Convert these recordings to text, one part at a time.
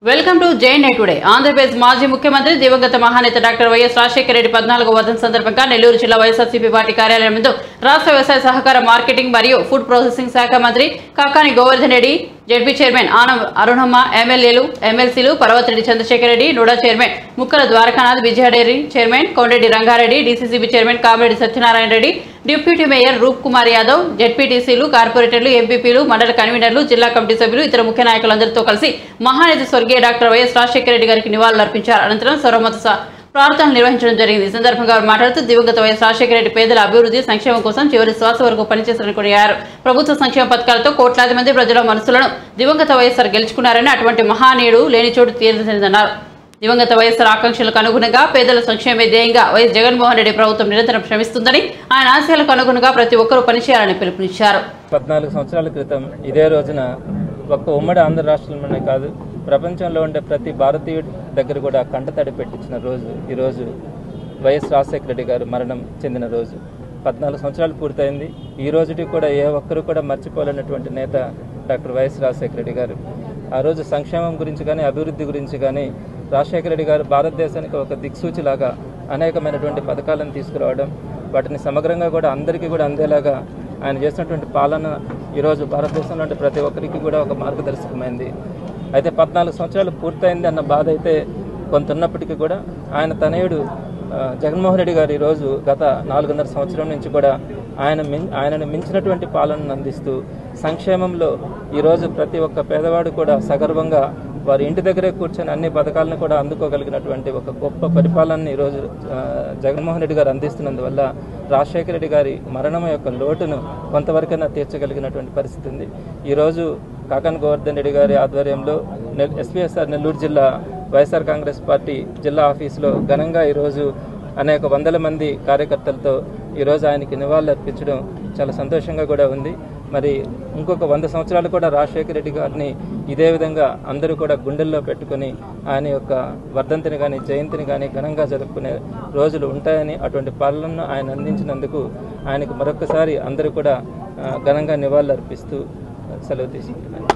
welcome to Jai night today Andhra Pradesh మాజీ ముఖ్యమంత్రి దివంగత మహానేత డాక్టర్ వైఎస్ రాజశేఖర రెడ్డి పద్నాలుగో వర్ధన్ సందర్భంగా నెల్లూరు జిల్లా వైఎస్ఆర్సీపీ పార్టీ కార్యాలయం ముందు రాష్ట్ర వ్యవసాయ సహకార మార్కెటింగ్ మరియు ఫుడ్ ప్రాసెసింగ్ శాఖ మంత్రి కాకాని గోవర్ధన్ రెడ్డి జడ్పీ చైర్మన్ ఆనం అరుణమ్మ ఎమ్మెల్యేలు ఎమ్మెల్సీలు Parvathireddy Chandrasekhar Reddy NUDA chairman Mukkala Dwarakanath Vijaya dairy chairman Komreddy Rangareddy DCCB chairman Kamireddy Satyanarayana Reddy deputy mayor Roop Kumar Yadav జడ్పీటీసీలు కార్పొరేటర్లు ఎంపీపీలు మండల కన్వీనర్లు జిల్లా కమిటీ సభ్యులు ఇతర ముఖ్య నాయకులందరితో కలిసి మహానేత స్వర్గీయ డాక్టర్ వైఎస్ రాజశేఖర రెడ్డి గారికి నివాళులర్పించారు అనంతరం సర్వమత స- ప్రార్థనలు నిర్వహించడం జరిగింది ఈ సందర్భంగా వారు మాట్లాడుతూ దివంగత వైఎస్ రాజశేఖర రెడ్డి పేదల అభివృద్ధి సంక్షేమం కోసం చివరి శ్వాస వరకు పనిచేశారని కొనియారు ప్రభుత్వ సంక్షేమ పథకాలతో కోట్లాది మంది ప్రజల మనసులను దివంగత వైఎస్ఆర్ గెలుచుకున్నారని అటువంటి మహానీయుడు లేని చోటు తీరదన్నారు దివంగత వైఎస్ఆర్ ఆకాంక్షలకు అనుగుణంగా పేదల సంక్షేమే ధ్యేయంగా వైఎస్ జగన్మోహన్ రెడ్డి ప్రభుత్వం నిరంతరం శ్రమిస్తుందని ఆయన ఆశయాలకు అనుగుణంగా ప్రతి ఒక్కరూ పనిచేయాలని పిలుపునిచ్చారు పద్నాలుగు సంవత్సరాల క్రితం ఇదే రోజున ఒక్క ఉమ్మడి ఆంధ్ర రాష్ట్రంలోనే కాదు ప్రపంచంలో ఉండే ప్రతి భారతీయుడి దగ్గర కూడా కంటతడి పెట్టించిన రోజు ఈరోజు వైఎస్ రాజశేఖర రెడ్డి గారు మరణం చెందిన రోజు పద్నాలుగు సంవత్సరాలు పూర్తయింది ఈ రోజుకి కూడా ఏ ఒక్కరు కూడా మర్చిపోలేనటువంటి నేత డాక్టర్ వైఎస్ రాజశేఖర రెడ్డి గారు ఆ రోజు సంక్షేమం గురించి కానీ అభివృద్ధి గురించి కానీ రాజశేఖర రెడ్డి గారు భారతదేశానికి ఒక దిక్సూచిలాగా అనేకమైనటువంటి పథకాలను తీసుకురావడం వాటిని సమగ్రంగా కూడా అందరికీ కూడా అందేలాగా ఆయన చేసినటువంటి పాలన ఈరోజు భారతదేశంలో ఉండే ప్రతి ఒక్కరికి కూడా ఒక మార్గదర్శకమైంది అయితే పద్నాలుగు సంవత్సరాలు పూర్తయింది అన్న బాధ అయితే కొంత ఉన్నప్పటికీ కూడా ఆయన తనయుడు ఆ, జగన్మోహన్ రెడ్డి గారు ఈరోజు గత నాలుగున్నర సంవత్సరం నుంచి కూడా ఆయన మిం ఆయనను మించినటువంటి పాలనను అందిస్తూ సంక్షేమంలో ఈరోజు ప్రతి ఒక్క పేదవాడు కూడా సగర్వంగా వారి ఇంటి దగ్గరే కూర్చొని అన్ని పథకాలను కూడా అందుకోగలిగినటువంటి ఒక గొప్ప పరిపాలనని ఈరోజు ఆ, జగన్మోహన్ రెడ్డి గారు అందిస్తున్నందువల్ల రాజశేఖర రెడ్డి గారి మరణం యొక్క లోటును కొంతవరకైనా తీర్చగలిగినటువంటి పరిస్థితి ఉంది ఈరోజు కాకన్ గోవర్ధన్ రెడ్డి గారి ఆధ్వర్యంలో నెల్ ఎస్పీఎస్ఆర్ నెల్లూరు జిల్లా వైఎస్ఆర్ కాంగ్రెస్ పార్టీ జిల్లా ఆఫీసులో ఘనంగా ఈరోజు అనేక వందల మంది కార్యకర్తలతో ఈరోజు ఆయనకి నివాళులు అర్పించడం చాలా సంతోషంగా కూడా ఉంది మరి ఇంకొక వంద సంవత్సరాలు కూడా రాజశేఖర రెడ్డి గారిని ఇదే విధంగా అందరూ కూడా గుండెల్లో పెట్టుకొని ఆయన యొక్క వర్ధంతిని కానీ జయంతిని కానీ ఘనంగా జరుపుకునే రోజులు ఉంటాయని అటువంటి పాలనను ఆయన అందించినందుకు ఆయనకు మరొకసారి అందరూ కూడా ఆ, ఘనంగా నివాళులు అర్పిస్తూ సెలవు తీసుకుంటున్నాను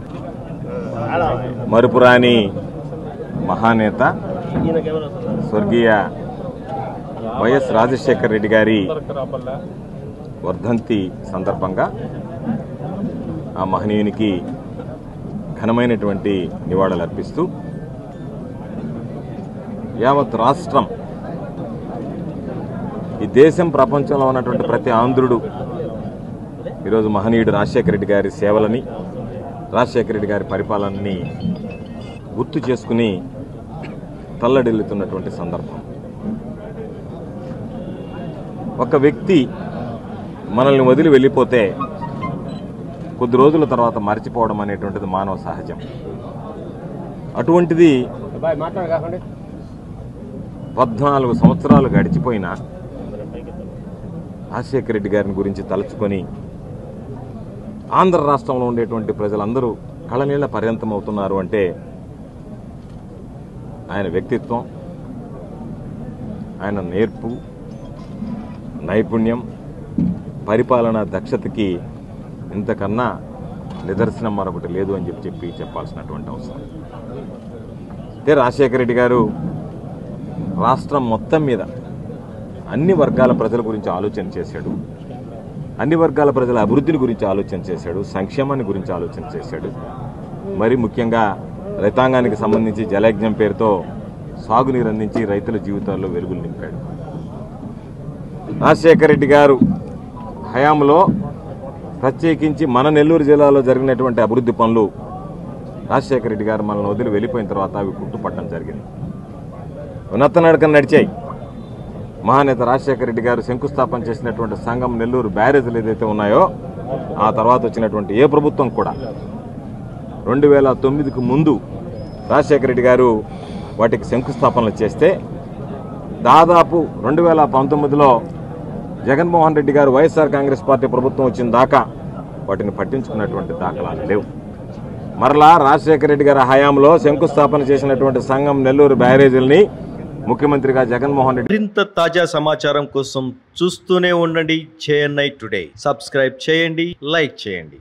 మరుపురాని మహానేత స్వర్గీయ వైఎస్ రాజశేఖర్ రెడ్డి గారి వర్ధంతి సందర్భంగా ఆ మహనీయునికి ఘనమైనటువంటి నివాళులు అర్పిస్తూ యావత్ రాష్ట్రం ఈ దేశం ప్రపంచంలో ఉన్నటువంటి ప్రతి ఆంధ్రుడు ఈరోజు మహనీయుడు రాజశేఖర రెడ్డి గారి సేవలని రాజశేఖర రెడ్డి గారి పరిపాలనని గుర్తు చేసుకుని తల్లడిల్లుతున్నటువంటి సందర్భం ఒక వ్యక్తి మనల్ని వదిలి వెళ్ళిపోతే కొద్ది రోజుల తర్వాత మర్చిపోవడం అనేటువంటిది మానవ సహజం అటువంటిది పద్నాలుగు సంవత్సరాలు గడిచిపోయినా రాజశేఖర రెడ్డి గారిని గురించి తలుచుకొని ఆంధ్ర రాష్ట్రంలో ఉండేటువంటి ప్రజలందరూ కళనీళ్ల పర్యంతం అవుతున్నారు అంటే ఆయన వ్యక్తిత్వం ఆయన నేర్పు నైపుణ్యం పరిపాలనా దక్షతకి ఇంతకన్నా నిదర్శనం మరొకటి లేదు అని చెప్పి చెప్పి చెప్పాల్సినటువంటి అవసరం అయితే రాజశేఖర రెడ్డి గారు రాష్ట్రం మొత్తం మీద అన్ని వర్గాల ప్రజల గురించి ఆలోచన చేశాడు అన్ని వర్గాల ప్రజల అభివృద్ధిని గురించి ఆలోచన చేశాడు సంక్షేమాన్ని గురించి ఆలోచన చేశాడు మరి ముఖ్యంగా రైతాంగానికి సంబంధించి జలయజ్ఞం పేరుతో సాగునీరు అందించి రైతుల జీవితాల్లో వెలుగులు నింపాడు రాజశేఖర రెడ్డి గారు హయాంలో ప్రత్యేకించి మన నెల్లూరు జిల్లాలో జరిగినటువంటి అభివృద్ధి పనులు రాజశేఖర రెడ్డి గారు మనల్ని వదిలి వెళ్ళిపోయిన తర్వాత అవి కుట్టుపట్టడం జరిగింది ఉన్నత నడకన నడిచాయి మహానేత రాజశేఖర రెడ్డి గారు శంకుస్థాపన చేసినటువంటి సంఘం నెల్లూరు బ్యారేజీలు ఏదైతే ఉన్నాయో ఆ తర్వాత వచ్చినటువంటి ఏ ప్రభుత్వం కూడా రెండు వేల తొమ్మిదికి ముందు రాజశేఖర రెడ్డి గారు వాటికి శంకుస్థాపనలు చేస్తే దాదాపు రెండు వేల పంతొమ్మిదిలో జగన్మోహన్ రెడ్డి గారు వైఎస్ఆర్ కాంగ్రెస్ పార్టీ ప్రభుత్వం వచ్చిన దాకా వాటిని పట్టించుకున్నటువంటి దాఖలాలు లేవు మరలా రాజశేఖర రెడ్డి గారి హయాంలో శంకుస్థాపన చేసినటువంటి సంఘం నెల్లూరు బ్యారేజీలని ముఖ్యమంత్రిగా జగన్మోహన్ రెడ్డి మరింత తాజా సమాచారం కోసం చూస్తూనే ఉండండి చేఎన్ఐ టుడే సబ్స్క్రైబ్ చేయండి లైక్ చేయండి